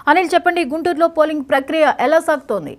అనిల్ చెప్పండి గుంటూరులో పోలింగ్ ప్రక్రియ ఎలా సాగుతోంది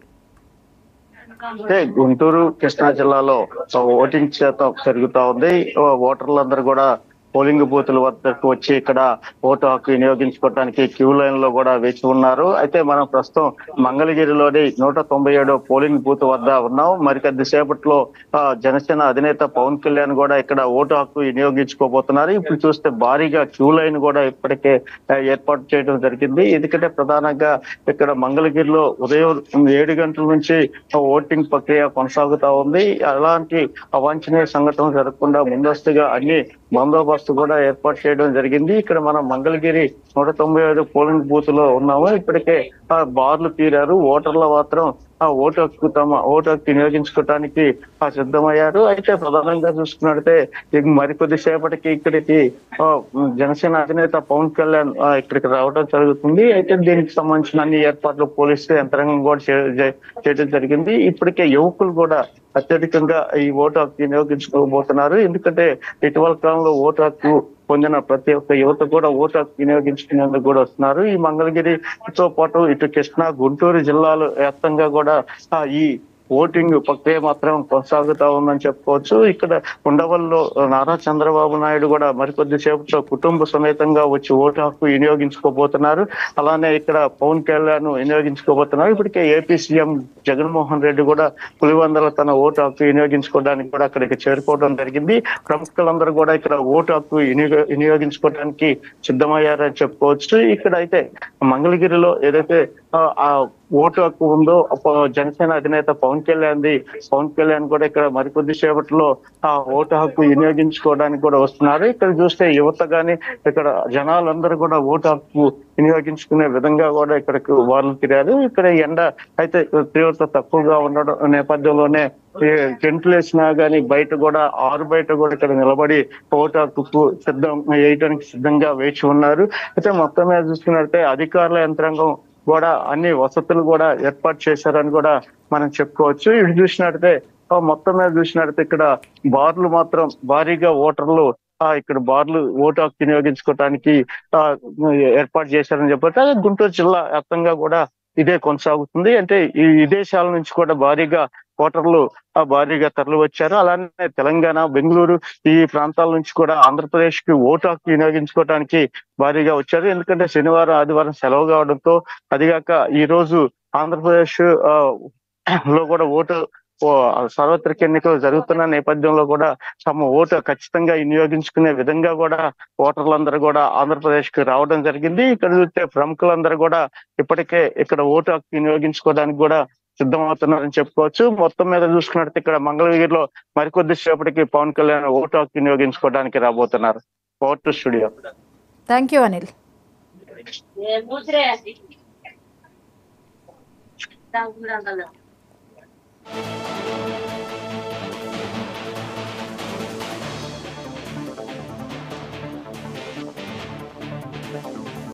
అంటే గుంటూరు కృష్ణా జిల్లాలో ఓటింగ్ శాతం పెరుగుతా ఉంది ఓటర్లందరూ కూడా పోలింగ్ బూతుల వద్దకు వచ్చి ఇక్కడ ఓటు హక్కు వినియోగించుకోవడానికి క్యూ లైన్ లో కూడా వేచి ఉన్నారు అయితే మనం ప్రస్తుతం మంగళగిరిలోని నూట తొంభై ఏడో పోలింగ్ బూత్ వద్ద ఉన్నాం మరి కొద్దిసేపట్లో ఆ, జనసేన అధినేత పవన్ కళ్యాణ్ కూడా ఇక్కడ ఓటు హక్కు వినియోగించుకోబోతున్నారు ఇప్పుడు చూస్తే భారీగా క్యూ లైన్ కూడా ఇప్పటికే ఆ, ఏర్పాటు చేయడం జరిగింది ఎందుకంటే ప్రధానంగా ఇక్కడ మంగళగిరిలో ఉదయం ఏడు గంటల నుంచి ఓటింగ్ ప్రక్రియ కొనసాగుతా ఉంది అలాంటి అవాంఛనీయ సంఘటనలు జరగకుండా ముందస్తుగా అన్ని బందోబస్తు కూడా ఏర్పాటు చేయడం జరిగింది ఇక్కడ మనం మంగళగిరి నూట తొంభై ఐదు పోలింగ్ బూత్ లో ఉన్నాము ఇప్పటికే ఆ బార్లు తీరారు ఓటర్ల మాత్రం ఆ ఓటు హక్కు తమ ఓటు హక్కు వినియోగించుకోవడానికి ఆ సిద్ధమయ్యారు అయితే ప్రధానంగా చూసుకున్నట్లయితే ఇక మరికొద్ది సేపటికి ఇక్కడికి ఆ, జనసేన అధినేత పవన్ కళ్యాణ్ ఆ, ఇక్కడికి రావడం జరుగుతుంది అయితే దీనికి సంబంధించిన అన్ని ఏర్పాట్లు పోలీసు యంత్రాంగం కూడా చే- చే- చేయడం జరిగింది ఇప్పటికే యువకులు కూడా అత్యధికంగా ఈ ఓటు హక్కు వినియోగించుకోబోతున్నారు ఎందుకంటే ఇటీవల కాలంలో ఓటు హక్కు పొందిన ప్రతి ఒక్క యువత కూడా ఓటు హక్కు వినియోగించుకునేందుకు కూడా వస్తున్నారు ఈ మంగళగిరితో పాటు ఇటు కృష్ణా గుంటూరు జిల్లాలు వ్యాప్తంగా కూడా ఆ, ఈ ఓటింగ్ ప్రక్రియ మాత్రం కొనసాగుతా ఉందని చెప్పుకోవచ్చు ఇక్కడ ఉండవల్లో నారా చంద్రబాబు నాయుడు కూడా మరికొద్ది సేపట్లో కుటుంబ సమేతంగా వచ్చి ఓటు హక్కు వినియోగించుకోబోతున్నారు అలానే ఇక్కడ పవన్ కళ్యాణ్ వినియోగించుకోబోతున్నారు ఇప్పటికే ఏపీ సీఎం జగన్మోహన్ రెడ్డి కూడా పులివందల తన ఓటు హక్కు వినియోగించుకోవడానికి కూడా అక్కడికి చేరుకోవడం జరిగింది ప్రముఖులందరూ కూడా ఇక్కడ ఓటు హక్కు వినియోగ వినియోగించుకోవడానికి సిద్ధమయ్యారని చెప్పుకోవచ్చు ఇక్కడ అయితే మంగళగిరిలో ఏదైతే ఆ, ఆ ఓటు హక్కు ఉందో అప్ప- జనసేన అధినేత పవన్ కళ్యాణ్ ది పవన్ కళ్యాణ్ కూడా ఇక్కడ మరికొద్ది సేపట్లో ఆ ఓటు హక్కు వినియోగించుకోవడానికి కూడా వస్తున్నారు ఇక్కడ చూస్తే యువత గాని ఇక్కడ జనాలందరూ కూడా ఓటు హక్కు వినియోగించుకునే విధంగా కూడా ఇక్కడికి వాళ్ళు తిరిగారు ఇక్కడ ఎండ అయితే తీవ్రత తక్కువగా ఉండడం నేపథ్యంలోనే ఈ టెంట్లు వేసినా గానీ బయట కూడా ఆరు బయట కూడా ఇక్కడ నిలబడి ఓటు హక్కుకు సిద్ధం వేయడానికి సిద్ధంగా వేచి ఉన్నారు అయితే మొత్తం మీద చూసుకున్నట్టే అధికారుల యంత్రాంగం కూడా అన్ని వసతులు కూడా ఏర్పాటు చేశారని కూడా మనం చెప్పుకోవచ్చు ఇటు చూసినట్టయితే ఆ మొత్తం మీద చూసినట్టయితే ఇక్కడ బార్లు మాత్రం భారీగా ఓటర్లు ఆ ఇక్కడ బార్లు ఓటు హక్కు వినియోగించుకోవడానికి ఆ ఏర్పాటు చేశారని చెప్పొచ్చు అదే గుంటూరు జిల్లా వ్యాప్తంగా కూడా ఇదే కొనసాగుతుంది అంటే ఈ విదేశాల నుంచి కూడా భారీగా ఓటర్లు ఆ భారీగా తరలి వచ్చారు అలానే తెలంగాణ బెంగళూరు ఈ ప్రాంతాల నుంచి కూడా ఆంధ్రప్రదేశ్ కి ఓటు హక్కు వినియోగించుకోవడానికి భారీగా వచ్చారు ఎందుకంటే శనివారం ఆదివారం సెలవు కావడంతో అదిగాక ఈ రోజు ఆంధ్రప్రదేశ్ ఆ, లో కూడా ఓటు ఓ సార్వత్రిక ఎన్నికలు జరుగుతున్న నేపథ్యంలో కూడా తమ ఓటు ఖచ్చితంగా వినియోగించుకునే విధంగా కూడా ఓటర్లందరూ కూడా ఆంధ్రప్రదేశ్ కి రావడం జరిగింది ఇక్కడ చూస్తే ప్రముఖులందరూ కూడా ఇప్పటికే ఇక్కడ ఓటు హక్కు వినియోగించుకోవడానికి కూడా సిద్ధమవుతున్నారని చెప్పుకోవచ్చు మొత్తం మీద చూసుకున్నట్టు ఇక్కడ మంగళగిరిలో మరికొద్ది సేపటికి పవన్ కళ్యాణ్ ఓటు హక్కు వినియోగించుకోవడానికి రాబోతున్నారు vote studio thank you Anil ఏ ముద్రే దాగుడు